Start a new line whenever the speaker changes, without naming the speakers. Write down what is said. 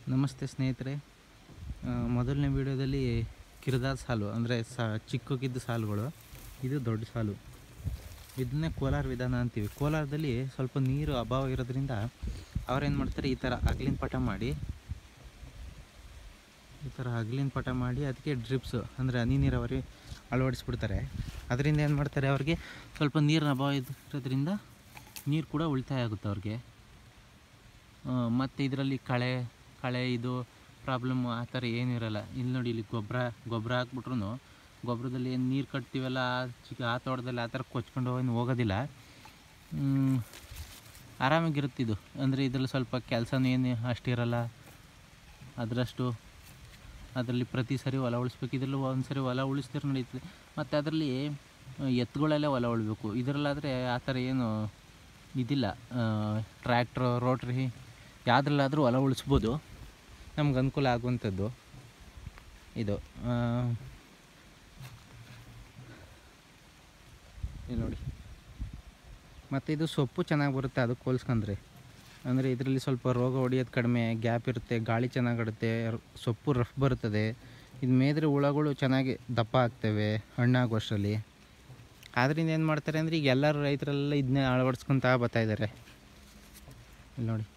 ನಮಸ್ತೆ ಸ್ನೇಹಿತರೆ ಆ, ಮೊದಲನೇ ವಿಡಿಯೋದಲ್ಲಿ ಕಿರಿದಾದ ಸಾಲು ಅಂದರೆ ಸಾ ಚಿಕ್ಕಕ್ಕಿದ್ದ ಸಾಲುಗಳು ಇದು ದೊಡ್ಡ ಸಾಲು ಇದನ್ನೇ ಕೋಲಾರ ವಿಧಾನ ಅಂತೀವಿ ಕೋಲಾರದಲ್ಲಿ ಸ್ವಲ್ಪ ನೀರು ಅಭಾವ ಇರೋದ್ರಿಂದ ಅವ್ರೇನು ಮಾಡ್ತಾರೆ ಈ ಥರ ಅಗ್ಲಿನ ಪಟ ಮಾಡಿ ಈ ಥರ ಹಗ್ಲಿನ ಪಟ ಮಾಡಿ ಅದಕ್ಕೆ ಡ್ರಿಪ್ಸು ಅಂದರೆ ಹನಿ ನೀರಾವರಿ ಅಳವಡಿಸ್ಬಿಡ್ತಾರೆ ಅದರಿಂದ ಏನು ಮಾಡ್ತಾರೆ ಅವ್ರಿಗೆ ಸ್ವಲ್ಪ ನೀರಿನ ಅಭಾವ ಇದ್- ಇರೋದ್ರಿಂದ ನೀರು ಕೂಡ ಉಳಿತಾಯ ಆಗುತ್ತೆ ಅವ್ರಿಗೆ ಮತ್ತು ಇದರಲ್ಲಿ ಕಳೆ ಕಳೆ ಇದು ಪ್ರಾಬ್ಲಮ್ಮು ಆ ಥರ ಏನೂ ಇರಲ್ಲ ಇಲ್ಲಿ ನೋಡಿ ಇಲ್ಲಿ ಗೊಬ್ಬರ ಗೊಬ್ಬರ ಹಾಕ್ಬಿಟ್ರು ಗೊಬ್ಬರದಲ್ಲಿ ಏನು ನೀರು ಕಟ್ತೀವಲ್ಲ ಆ ಚಿಕ್ಕ ಆ ತೋಟದಲ್ಲಿ ಆ ಥರ ಕೊಚ್ಕೊಂಡು ಏನು ಹೋಗೋದಿಲ್ಲ ಮ್, ಆರಾಮಾಗಿರುತ್ತೆ ಇದು ಅಂದರೆ ಇದರಲ್ಲಿ ಸ್ವಲ್ಪ ಕೆಲಸನೂ ಏನು ಅಷ್ಟಿರಲ್ಲ ಅದರಷ್ಟು ಅದರಲ್ಲಿ ಪ್ರತಿ ಸರಿ ಹೊಲ ಉಳಿಸ್ಬೇಕು ಇದರಲ್ಲಿ ಒಂದು ಸರಿ ಹೊಲ ಉಳಿಸ್ತಾರೆ ನಡೀತದೆ ಮತ್ತು ಅದರಲ್ಲಿ ಎತ್ತುಗಳಲ್ಲೇ ಹೊಲ ಉಳಬೇಕು ಇದರಲ್ಲಾದರೆ ಆ ಥರ ಏನು ಇದಿಲ್ಲ ಟ್ರ್ಯಾಕ್ಟ್ರು ರೋಟ್ರಿ ಯಾವುದ್ರಲ್ಲಾದರೂ ಹೊಲ ಉಳಿಸ್ಬೋದು ನಮ್ಗೆ ಅನುಕೂಲ ಆಗುವಂಥದ್ದು ಇದು ಆ, ಇಲ್ಲಿ ನೋಡಿ ಮತ್ತು ಇದು ಸೊಪ್ಪು ಚೆನ್ನಾಗಿ ಬರುತ್ತೆ ಅದಕ್ಕೆ ಹೋಲಿಸ್ಕೊಂಡ್ರೆ ಅಂದರೆ ಇದರಲ್ಲಿ ಸ್ವಲ್ಪ ರೋಗ ಹೊಡಿಯೋದು ಕಡಿಮೆ ಗ್ಯಾಪ್ ಇರುತ್ತೆ ಗಾಳಿ ಚೆನ್ನಾಗಿಡುತ್ತೆ ರ್- ಸೊಪ್ಪು ರಫ್ ಬರುತ್ತದೆ ಇದು ಮೇದ್ರೆ ಹುಳಗಳು ಚೆನ್ನಾಗಿ ದಪ್ಪ ಆಗ್ತವೆ ಹಣ್ಣಾಗುವಷ್ಟರಲ್ಲಿ ಆದ್ದರಿಂದ ಏನು ಮಾಡ್ತಾರೆ ಅಂದರೆ ಈಗ ಎಲ್ಲರೂ ರೈತರೆಲ್ಲ ಇದನ್ನೇ ಅಳವಡಿಸ್ಕೊತಾ ಬರ್ತಾ ಇದ್ದಾರೆ ಇಲ್ಲಿ ನೋಡಿ